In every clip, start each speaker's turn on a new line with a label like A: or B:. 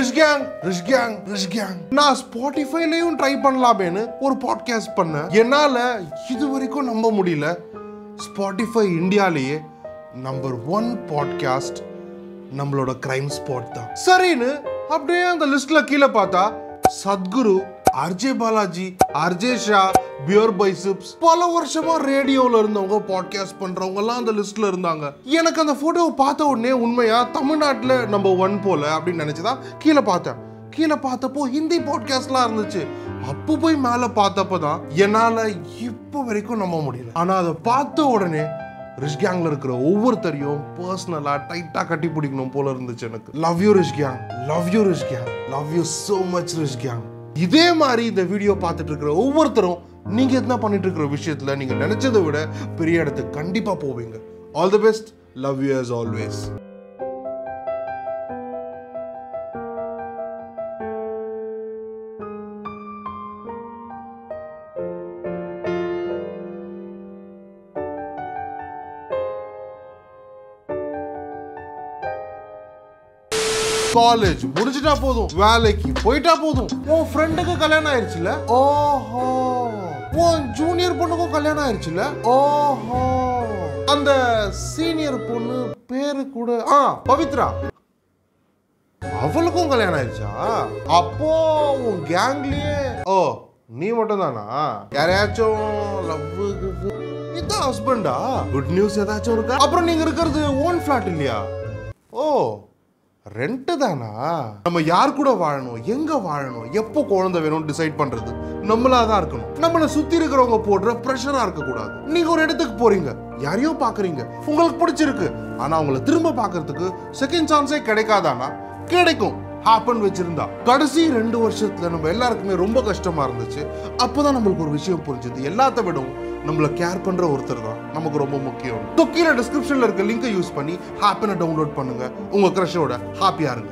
A: ரிஷ் gang Rish gang Rish gang நான் ஸ்பாட்டிஃபைலையும் try பண்ணலாமேன்னு ஒரு பாட்காஸ்ட் பண்ணேன் என்னால இது வரைக்கும் நம்ப முடியல ஸ்பாட்டிஃபை இந்தியாலேயே நம்பர் ஒன் பாட்காஸ்ட் நம்மளோட கிரைம் ஸ்பாட் தான் சரின்னு அப்படியே அந்த லிஸ்ட்ல கீழே பார்த்தா Sadhguru RJ Balaji RJ Shah beer biceps பல வருஷமா ரேடியோல இருந்தவங்க பாட்காஸ்ட் பண்றவங்க எல்லாம் அந்த லிஸ்ட்ல இருந்தாங்க எனக்கு அந்த போட்டோவை பார்த்த உடனே உண்மையா தமிழ்நாட்டுல நம்ம ஒன் போல அப்படின்னு நினைச்சுதான் கீழே பார்த்தேன் கீழே பார்த்தப்போ ஹிந்தி பாட்காஸ்ட்லாம் இருந்துச்சு அப்போ போய் மேல பார்த்தப்ப தான் என்னால இப்போ வரைக்கும் நம்ப முடியல ஆனா அதை பார்த்த உடனே ரிஷ் கேங்ல இருக்கிற ஒவ்வொருத்தரையும் பர்சனலா டைட்டா கட்டி பிடிக்கணும் போல இருந்துச்சு எனக்கு love you Rish gang love you Rish gang love you so much Rish gang இதே மாதிரி இந்த வீடியோ பார்த்துட்டு இருக்கிற ஒவ்வொருத்தரும் நீங்க என்ன பண்ணிட்டு இருக்கிற விஷயத்துல நீங்க நினைச்சதை விட பெரிய இடத்துக்கு கண்டிப்பா போவீங்க all the best love you as always college முடிச்சிட்டா போதும் வேலைக்கு போயிட்டா போதும் உன் ஃப்ரெண்டுக்கு கல்யாணம் ஆயிருச்சுல ஓஹோ உன் ஜூனியர் பொண்ணுக்கும் கல்யாணம் ஆயிருச்சுல ஓஹோ அந்த சீனியர் பொண்ணு பேரு கூட ஆ பவித்ரா அவளுக்கும் கல்யாணம் ஆயிடுச்சா அப்போ உன் கேங்லயே ஓ நீ மட்டும் தானா யாரையாச்சும் லவ் இதான் ஹஸ்பண்டா குட் நியூஸ் ஏதாச்சும் இருக்கா அப்புறம் நீங்க இருக்கிறது ஓன் ஃபிளாட் இல்லையா ஓ ரெண்ட் தானா நம்ம யார் கூட வாழணும் எங்க வாழணும் எப்போ குழந்தை வேணும் டிசைட் பண்றது நம்மளா தான் இருக்கணும் நம்மள சுத்தி இருக்கிறவங்க போடுற ப்ரெஷரா இருக்க கூடாது நீங்க ஒரு இடத்துக்கு போறீங்க யாரையோ பாக்குறீங்க உங்களுக்கு பிடிச்சிருக்கு ஆனா அவங்கள திரும்ப பாக்குறதுக்கு செகண்ட் சான்ஸே கிடைக்காதானா கிடைக்கும் ஹாப்பன் வச்சிருந்தா கடைசி ரெண்டு வருஷத்துல நம்ம எல்லாருக்குமே ரொம்ப கஷ்டமா இருந்துச்சு அப்போதான் நம்மளுக்கு ஒரு விஷயம் புரிஞ்சது எல்லாத்த விடவும் நம்மள கேர் பண்ற ஒருத்தர் தான் நமக்கு ரொம்ப முக்கியம் So, கீழே டிஸ்கிரிப்ஷன்ல இருக்க லிங்கை யூஸ் பண்ணி ஹாப்பினை டவுன்லோட் பண்ணுங்க உங்க க்ரஷோட ஹாப்பியா இருங்க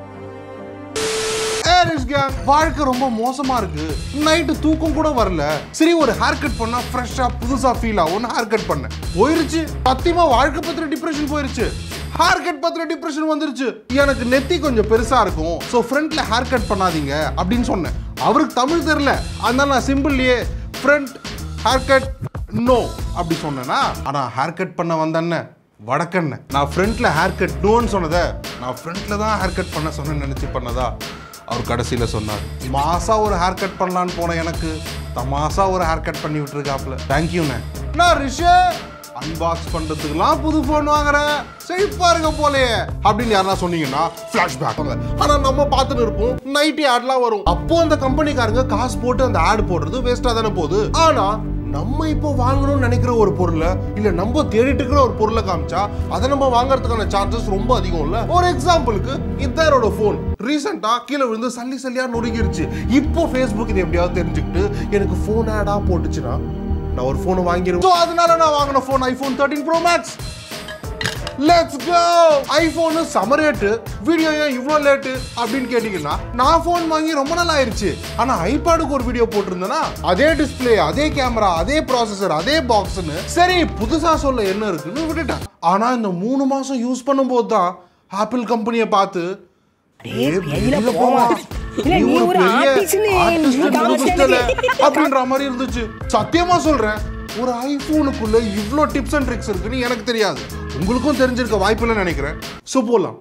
A: ஏரிஸ் கேங் வாழ்க்கை ரொம்ப மோசமா இருக்கு நைட்டு தூக்கம் கூட வரல சரி ஒரு ஹேர் கட் பண்ணா ஃப்ரெஷ்ஷா புதுசா ஃபீல் ஆகும் ஹேர் கட் பண்ணேன் போயிருச்சு சத்தியமா வாழ்க்கை பத்திர டிப்ரெஷன் போயிருச்சு ஹேர் கட் பத்திர டிப்ரெஷன் வந்துருச்சு எனக்கு நெத்தி கொஞ்சம் பெருசா இருக்கும் ஸோ ஃப்ரண்ட்ல ஹேர் கட் பண்ணாதீங்க அப்படின்னு சொன்னேன் அவருக்கு தமிழ் தெரியல அதனால நான் சிம்பிள்லயே ஃப்ரண்ட் ஹேர் கட் நோ அப்படி சொன்னேனா ஆனா ஹேர் கட் பண்ண வந்தேன்னு வடக்கண்ண நான் ஃப்ரண்ட்ல ஹேர் கட் நோன்னு சொன்னதை நான் ஃப்ரண்ட்ல தான் ஹேர் கட் பண்ண சொன்னேன்னு நினைச்சு பண்ணதா அவர் கடைசியில் சொன்னார் மாசா ஒரு ஹேர் கட் பண்ணலான்னு போன எனக்கு தமாசா ஒரு ஹேர் கட் பண்ணி விட்டுருக்காப்ல தேங்க்யூண்ணே நான் ரிஷே அன்பாக்ஸ் பண்றதுக்குலாம் புது ஃபோன் வாங்குறேன் செழிப்பா இருக்க போலயே அப்படின்னு யாரா சொன்னீங்கன்னா ஃபிளாஷ்பேக் ஆனா நம்ம பார்த்துட்டு இருப்போம் நைட்டி ஆட்லாம் வரும் அப்போ அந்த கம்பெனிக்காரங்க காசு போட்டு அந்த ஆட் போடுறது வேஸ்டா தானே போகுது ஆனா நம்ம இப்போ வாங்கணும்னு நினைக்கிற ஒரு பொருளை இல்ல நம்ம தேடிட்டு இருக்கிற ஒரு பொருளை காமிச்சா அதை நம்ம வாங்குறதுக்கான சார்ஜஸ் ரொம்ப அதிகம் இல்ல ஒரு எக்ஸாம்பிளுக்கு இதாரோட ஃபோன் ரீசெண்டா கீழே விழுந்து சல்லி சல்லியா நொறுங்கிருச்சு இப்போ ஃபேஸ்புக் இது எப்படியாவது தெரிஞ்சுக்கிட்டு எனக்கு ஃபோன் ஆடா போட்டுச்சுன்னா நான் ஒரு ஃபோன் வாங்கிடுவேன் So, அதனால நான் வாங்கின phone iPhone thirteen pro max let's go iPhone செம ரேட்டு வீடியோ ஏன் இவ்வளோ லேட்டு அப்படின்னு கேட்டிங்கன்னா நான் ஃபோன் வாங்கி ரொம்ப நாள் ஆயிருச்சு ஆனால் ஐபேடுக்கு ஒரு வீடியோ போட்டிருந்தேன்னா அதே டிஸ்ப்ளே அதே கேமரா அதே ப்ராசஸர் அதே பாக்ஸ்னு சரி புதுசாக சொல்ல என்ன இருக்குன்னு விட்டுட்டேன் ஆனால் இந்த மூணு மாதம் யூஸ் பண்ணும்போது தான் ஆப்பிள் கம்பெனியை பார்த்து
B: டேய்,
A: "ஏய்,
B: வெளியில
A: வெளியில
B: போவா.
A: போவா.
B: இல்ல,
A: நீ
B: நீ
A: ஒரு
B: ஒரு
A: பெரிய
B: artistன்னு
A: artist
B: நீ
A: ன்னு
B: காமிச்சிட்ட
A: நிரூபிச்சிட்டல."
B: நீ.
A: அப்படின்ற மாதிரி இருந்துச்சு சத்தியமா சொல்றேன் ஒரு ஐபோனுக்குள்ள இவ்ளோ டிப்ஸ் அண்ட் ட்ரிக்ஸ் இருக்குன்னு எனக்கு தெரியாது உங்களுக்கும் தெரிஞ்சிருக்க வாய்ப்பு இல்லைன்னு நினைக்கிறேன் ஸோ போலாம்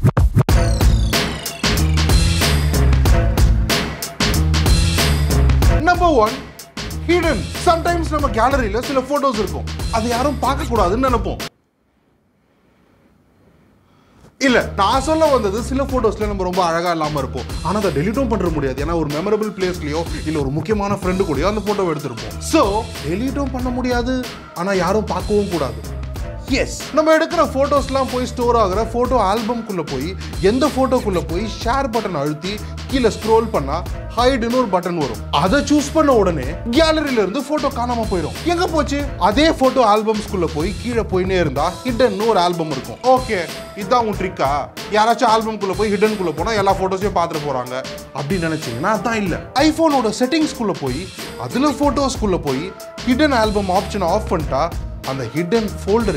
A: நம்பர் ஒன் ஹிடன் சம்டைம்ஸ் நம்ம கேலரியில சில போட்டோஸ் இருக்கும் அது யாரும் பார்க்க கூடாதுன்னு நினைப்போம் இல்ல நான் சொல்ல வந்தது சில போட்டோஸ்ல நம்ம ரொம்ப அழகா இல்லாம இருப்போம் ஆனா அதை டெலிட்டும் பண்ற முடியாது ஏன்னா ஒரு மெமரபிள் பிளேஸ்லயோ இல்ல ஒரு முக்கியமான ஃப்ரெண்டு கூடயோ அந்த போட்டோ எடுத்திருப்போம் சோ டெலிட்டும் பண்ண முடியாது ஆனா யாரும் பார்க்கவும் கூடாது எஸ் நம்ம எடுக்கிற போட்டோஸ்லாம் போய் ஸ்டோர் ஆகுற போட்டோ ஆல்பம்குள்ள போய் எந்த போட்டோக்குள்ள போய் ஷேர் பட்டன் அழுத்தி கீழே ஸ்க்ரோல் பண்ணா ஹைடுன்னு ஒரு பட்டன் வரும் அதை சூஸ் பண்ண உடனே கேலரியில இருந்து போட்டோ காணாம போயிடும் எங்க போச்சு அதே போட்டோ ஆல்பம்ஸ்குள்ள போய் கீழே போயினே இருந்தா ஹிடன்னு ஒரு ஆல்பம் இருக்கும் ஓகே இதான் உன் ட்ரிக்கா யாராச்சும் ஆல்பம்குள்ள போய் ஹிடன்குள்ள போனா எல்லா போட்டோஸையும் பார்த்துட்டு போறாங்க அப்படின்னு நினைச்சீங்கன்னா அதான் இல்ல ஐபோனோட செட்டிங்ஸ்குள்ள போய் அதுல போட்டோஸ்குள்ள போய் ஹிடன் ஆல்பம் ஆப்ஷன் ஆஃப் பண்ணிட்டா அந்த ஹிடன் ஃபோல்டரே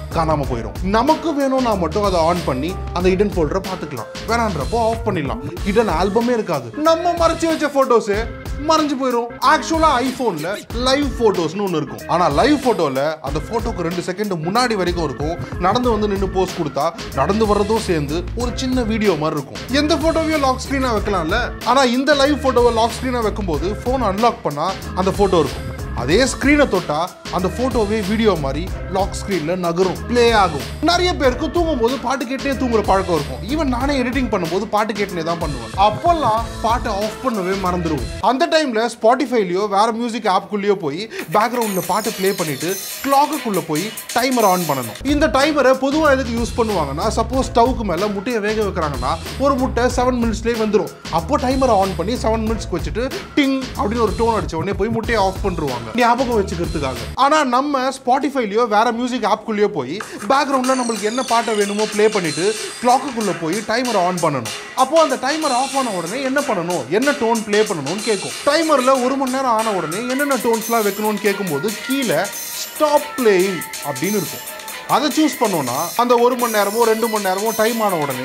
A: காணாம போயிடும் நமக்கு வேணும்னா மட்டும் அதை ஆன் பண்ணி அந்த ஹிடன் ஃபோல்டரை பார்த்துக்கலாம் வேணான்றப்போ ஆஃப் பண்ணிடலாம் ஹிடன் ஆல்பமே இருக்காது நம்ம மறைச்சு வச்ச போட்டோஸ் மறைஞ்சு போயிடும் ஆக்சுவலா ஐபோன்ல லைவ் போட்டோஸ்னு ஒன்று இருக்கும் ஆனா லைவ் போட்டோல அந்த போட்டோக்கு ரெண்டு செகண்ட் முன்னாடி வரைக்கும் இருக்கும் நடந்து வந்து நின்று போஸ்ட் கொடுத்தா நடந்து வர்றதும் சேர்ந்து ஒரு சின்ன வீடியோ மாதிரி இருக்கும் எந்த போட்டோவையும் லாக் ஸ்க்ரீனா வைக்கலாம்ல ஆனா இந்த லைவ் போட்டோவை லாக் ஸ்க்ரீனா வைக்கும்போது ஃபோன் அன்லாக் பண்ணா அந்த போட்டோ இருக்கும் அதே ஸ்க்ரீனை தொட்டா அந்த போட்டோவே வீடியோ மாதிரி லாக் ஸ்க்ரீன்ல நகரும் ப்ளே ஆகும் நிறைய பேருக்கு தூங்கும் போது பாட்டு கேட்டே தூங்குற பழக்கம் இருக்கும் ஈவன் நானே எடிட்டிங் பண்ணும்போது பாட்டு கேட்டுனே தான் பண்ணுவேன் அப்போல்லாம் பாட்டை ஆஃப் பண்ணவே மறந்துடுவோம் அந்த டைம்ல ஸ்பாட்டிஃபைலயோ வேற மியூசிக் ஆப்குள்ளேயோ போய் பேக்ரவுண்ட்ல பாட்டு ப்ளே பண்ணிட்டு கிளாக்குக்குள்ள போய் டைமர் ஆன் பண்ணணும் இந்த டைமரை பொதுவாக எதுக்கு யூஸ் பண்ணுவாங்கன்னா சப்போஸ் ஸ்டவ்க்கு மேல முட்டையை வேக வைக்கிறாங்கன்னா ஒரு முட்டை செவன் மினிட்ஸ்லேயே வந்துடும் அப்போ டைமரை ஆன் பண்ணி செவன் மினிட்ஸ்க்கு வச்சுட்டு டிங் அப்படின்னு ஒரு டோன் அடிச்ச உடனே போய் முட்டையை ஆஃப் பண்ணிருவாங்க ஞாபகம் வச்சுக்கிறதுக்காக ஆனா நம்ம ஸ்பாட்டிஃபைலயோ வேற மியூசிக் ஆப்குள்ளேயோ போய் பேக்ரவுண்ட்ல நம்மளுக்கு என்ன பாட்டை வேணுமோ ப்ளே பண்ணிட்டு கிளாக்குக்குள்ள போய் டைமரை ஆன் பண்ணணும் அப்போ அந்த டைமர் ஆஃப் ஆன உடனே என்ன பண்ணணும் என்ன டோன் ப்ளே பண்ணணும்னு கேட்கும் டைமர்ல ஒரு மணி நேரம் ஆன உடனே என்னென்ன டோன்ஸ்லாம் வைக்கணும்னு கேட்கும்போது கீழே ஸ்டாப் பிளேயிங் அப்படின்னு இருக்கும் அதை சூஸ் பண்ணோம்னா அந்த ஒரு மணி நேரமோ ரெண்டு மணி நேரமோ டைம் ஆன உடனே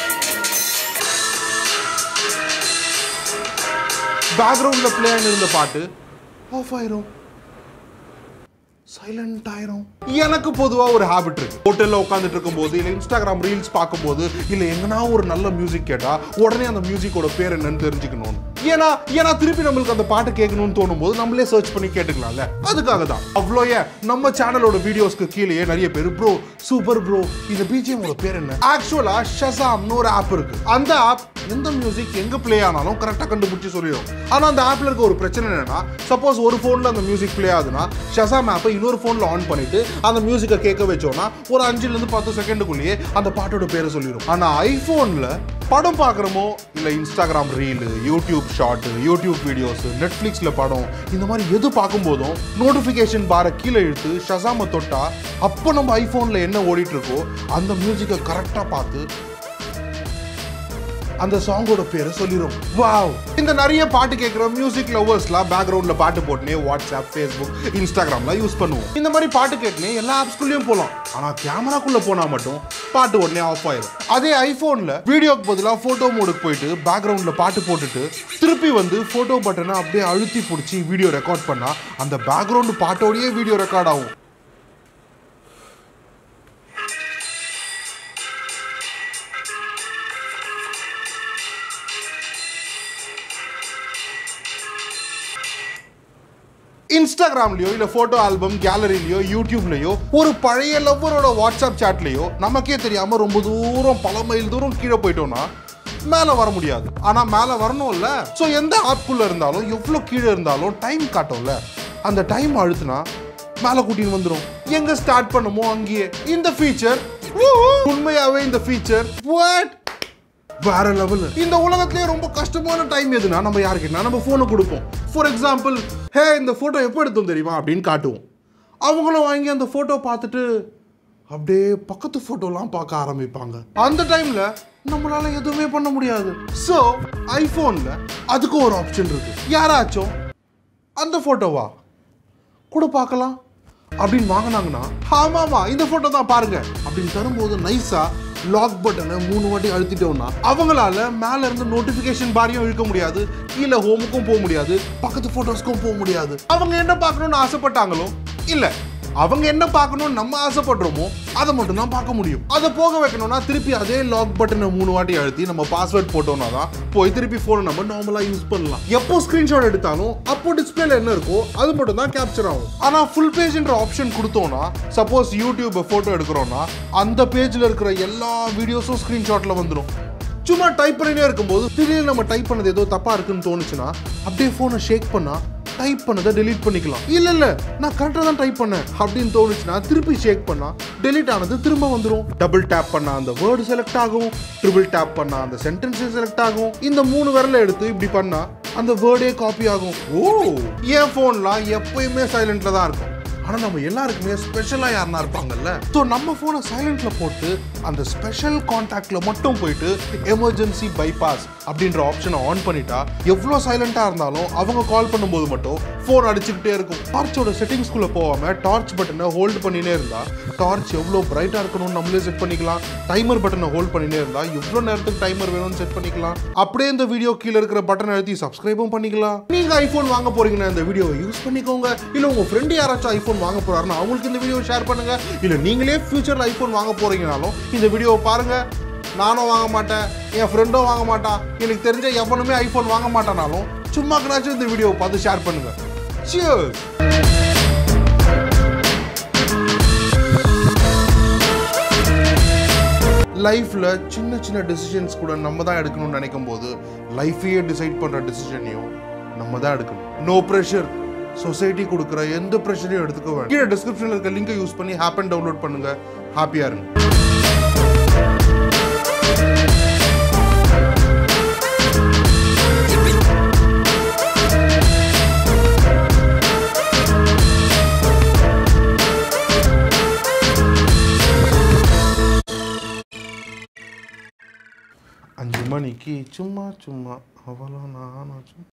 A: பேக்ரவுண்ட்ல பிளே இருந்த பாட்டு ஆஃப் ஆயிரும் சைலண்ட் ஆயிரும் எனக்கு பொதுவா ஒரு ஹாபிட் இருக்கு ஹோட்டல்ல உட்காந்துட்டு இருக்கும்போது இல்ல இன்ஸ்டாகிராம் ரீல்ஸ் பார்க்கும்போது இல்ல எங்கனா ஒரு நல்ல மியூசிக் கேட்டா உடனே அந்த மியூசிக்கோட பேர் என்னன்னு தெரிஞ்சுக்கணும் ஏன்னா ஏன்னா திருப்பி நம்மளுக்கு அந்த பாட்டு கேட்கணும்னு தோணும் போது நம்மளே சர்ச் பண்ணி கேட்டுக்கலாம்ல அதுக்காக தான் அவ்வளோ ஏன் நம்ம சேனலோட வீடியோஸ்க்கு கீழே நிறைய பேர் ப்ரோ சூப்பர் ப்ரோ இந்த பிஜிஎமோட பேர் என்ன ஆக்சுவலா ஷசாம்னு ஒரு ஆப் இருக்கு அந்த ஆப் எந்த மியூசிக் எங்க ப்ளே ஆனாலும் கரெக்டாக கண்டுபிடிச்சி சொல்லிடும் ஆனா அந்த ஆப்ல இருக்க ஒரு பிரச்சனை என்னன்னா சப்போஸ் ஒரு ஃபோன்ல அந்த மியூசிக் ப்ளே ஆகுதுன்னா ஷசாம் ஆப்பை இன்னொரு ஃபோன்ல ஆன் பண்ணிட்டு அந்த மியூசிக்கை கேட்க வச்சோம்னா ஒரு அஞ்சுல இருந்து பத்து செகண்டுக்குள்ளேயே அந்த பாட்டோட பேரை சொல்லிடும் ஆனா ஐபோன்ல படம் பார்க்குறோமோ இல்லை Instagram reel YouTube short YouTube videos நெட்ஃப்ளிக்ஸில் படம் இந்த மாதிரி எது பார்க்கும்போதும் நோட்டிஃபிகேஷன் பாரை கீழே இழுத்து ஷசாமை தொட்டா அப்போ நம்ம ஐஃபோனில் என்ன ஓடிட்டு இருக்கோ அந்த மியூசிக்கை கரெக்டாக பார்த்து அந்த சாங்கோட பேரை சொல்லிடும் வாவ் இந்த நிறைய பாட்டு கேட்குற மியூசிக் லவர்ஸ்லாம் பேக்ரவுண்ட்ல பாட்டு போட்டுனே வாட்ஸ்அப் ஃபேஸ்புக் இன்ஸ்டாகிராம்லாம் யூஸ் பண்ணுவோம் இந்த மாதிரி பாட்டு கேட்டுனே எல்லா ஆப்ஸ்குள்ளேயும் போகலாம் ஆனா கேமராக்குள்ள போனா மட்டும் பாட்டு உடனே ஆஃப் ஆயிடும் அதே ஐபோன்ல வீடியோக்கு பதிலாக போட்டோ மோடுக்கு போயிட்டு பேக்ரவுண்ட்ல பாட்டு போட்டுட்டு திருப்பி வந்து போட்டோ பட்டனை அப்படியே அழுத்தி பிடிச்சி வீடியோ ரெக்கார்ட் பண்ணா அந்த பேக்ரவுண்ட் பாட்டோடயே வீடியோ ரெக்கார்ட் ஆகும் இன்ஸ்டாகிராம்லயோ இல்ல போட்டோ ஆல்பம் கேலரிலயோ யூடியூப்லயோ ஒரு பழைய லவ்வரோட வாட்ஸ்அப் சாட்லயோ நமக்கே தெரியாம ரொம்ப தூரம் பல மைல் தூரம் கீழே போயிட்டோம்னா மேல வர முடியாது ஆனா மேல வரணும்ல சோ எந்த ஆப்குள்ள இருந்தாலும் எவ்வளவு கீழே இருந்தாலும் டைம் காட்டும்ல அந்த டைம் அழுத்துனா மேல கூட்டின்னு வந்துரும் எங்க ஸ்டார்ட் பண்ணுமோ அங்கேயே இந்த ஃபீச்சர் உண்மையாவே இந்த ஃபீச்சர் வாட் வேற லெவல் இந்த உலகத்திலேயே ரொம்ப கஷ்டமான டைம் எதுனா நம்ம யாருக்குன்னா நம்ம ஃபோனை கொடுப்போம் ஃபார் எக்ஸாம்பிள் ஹே இந்த ஃபோட்டோ எப்போ எடுத்தோம் தெரியுமா அப்படின்னு காட்டுவோம் அவங்களும் வாங்கி அந்த ஃபோட்டோ பார்த்துட்டு அப்படியே பக்கத்து ஃபோட்டோலாம் பார்க்க ஆரம்பிப்பாங்க அந்த டைம்ல நம்மளால எதுவுமே பண்ண முடியாது ஸோ ஐஃபோனில் அதுக்கு ஒரு ஆப்ஷன் இருக்கு யாராச்சும் அந்த ஃபோட்டோவா கூட பார்க்கலாம் அப்படின்னு வாங்கினாங்கன்னா ஆமாமா இந்த போட்டோ தான் பாருங்க அப்படின்னு தரும்போது நைஸா லாக் பட்டனை மூணு வாட்டி அழுத்திட்டோம்னா அவங்களால மேல இருந்து நோட்டிபிகேஷன் பாரியும் இழுக்க முடியாது கீழே ஹோமுக்கும் போக முடியாது பக்கத்து போட்டோஸ்க்கும் போக முடியாது அவங்க என்ன பார்க்கணும்னு ஆசைப்பட்டாங்களோ இல்ல அவங்க என்ன பார்க்கணும்னு நம்ம ஆசைப்படுறோமோ அதை மட்டும் தான் பார்க்க முடியும் அதை போக வைக்கணும்னா திருப்பி அதே லாக் பட்டனை மூணு வாட்டி அழுத்தி நம்ம பாஸ்வேர்ட் போட்டோம்னா தான் போய் திருப்பி ஃபோனை நம்ம நார்மலா யூஸ் பண்ணலாம் எப்போ ஸ்கிரீன்ஷாட் எடுத்தாலும் அப்போ டிஸ்பிளேல என்ன இருக்கோ அது மட்டும் தான் கேப்சர் ஆகும் ஆனா ஃபுல் பேஜ்ன்ற ஆப்ஷன் கொடுத்தோம்னா சப்போஸ் யூடியூப் போட்டோ எடுக்கிறோம்னா அந்த பேஜ்ல இருக்கிற எல்லா வீடியோஸும் ஸ்கிரீன்ஷாட்ல வந்துடும் சும்மா டைப் பண்ணிட்டே இருக்கும்போது திடீர்னு நம்ம டைப் பண்ணது ஏதோ தப்பா இருக்குன்னு தோணுச்சுன்னா அப்படியே ஃபோனை ஷேக் பண்ணா டைப் பண்ணதை delete பண்ணிக்கலாம் இல்ல இல்ல நான் கரெக்டாக தான் டைப் பண்ணேன் அப்படின்னு தோணுச்சுன்னா திருப்பி ஷேக் பண்ணா delete ஆனது திரும்ப வந்துடும் டபுள் டேப் பண்ணா அந்த வேர்டு செலக்ட் ஆகும் ட்ரிபிள் டேப் பண்ணா அந்த சென்டென்ஸ் செலக்ட் ஆகும் இந்த மூணு விரலை எடுத்து இப்படி பண்ணா அந்த வேர்டே காப்பி ஆகும் ஓ என் ஃபோன்லாம் எப்பயுமே சைலண்ட்ல தான் இருக்கும் ஆனா நம்ம எல்லாருக்குமே ஸ்பெஷலா யாருனா இருப்பாங்கல்ல ஸோ நம்ம போனை சைலண்ட்ல போட்டு அந்த ஸ்பெஷல் கான்டாக்ட்ல மட்டும் போயிட்டு எமர்ஜென்சி பைபாஸ் அப்படின்ற ஆப்ஷனை ஆன் பண்ணிட்டா எவ்வளோ சைலண்டா இருந்தாலும் அவங்க கால் பண்ணும்போது மட்டும் ஃபோன் அடிச்சுக்கிட்டே இருக்கும் டார்ச்சோட செட்டிங்ஸ்குள்ள போகாம டார்ச் பட்டனை ஹோல்ட் பண்ணினே இருந்தா டார்ச் எவ்வளோ பிரைட்டா இருக்கணும்னு நம்மளே செட் பண்ணிக்கலாம் டைமர் பட்டனை ஹோல்ட் பண்ணினே இருந்தா எவ்வளோ நேரத்துக்கு டைமர் வேணும்னு செட் பண்ணிக்கலாம் அப்படியே இந்த வீடியோ கீழே இருக்கிற பட்டன் அழுத்தி சப்ஸ்கிரைபும் பண்ணிக்கலாம் நீங்க ஐபோன் வாங்க போறீங்கன்னா இந்த வீடியோவை யூஸ் பண்ணிக்கோங்க இல்ல உங்க ஃப்ரெண்டு யாராச்சும் ஐபோன் வாங்க போறாருன்னா அவங்களுக்கு இந்த வீடியோ ஷேர் பண்ணுங்க இல்ல நீங்களே ஃபியூச்சர்ல ஐபோன் வாங்க போறீங்கனாலும் இந்த வீடியோவை பாருங்க நானும் வாங்க மாட்டேன் என் ஃப்ரெண்டும் வாங்க மாட்டான் எனக்கு தெரிஞ்ச எவனுமே ஐபோன் வாங்க மாட்டானாலும் சும்மா கணாச்சும் இந்த வீடியோவை பார்த்து ஷேர் பண்ணுங்க Cheers! லைஃப்பில் சின்ன சின்ன டெசிஷன்ஸ் கூட நம்ம தான் எடுக்கணும்னு நினைக்கும் போது லைஃபையே டிசைட் பண்ணுற டெசிஷனையும் நம்ம தான் எடுக்கணும் நோ ப்ரெஷர் சொசைட்டி கொடுக்குற எந்த ப்ரெஷரையும் எடுத்துக்க வேண்டாம் கீழே டிஸ்கிரிப்ஷனில் இருக்க லிங்கை யூஸ் பண்ணி ஹாப் அண்ட் டவுன்லோட் பண்ணுங்க ஹாப்பியாக இருங்க அஞ்சு மணிக்கு சும்மா சும்மா அவளும் நானும் சும்மா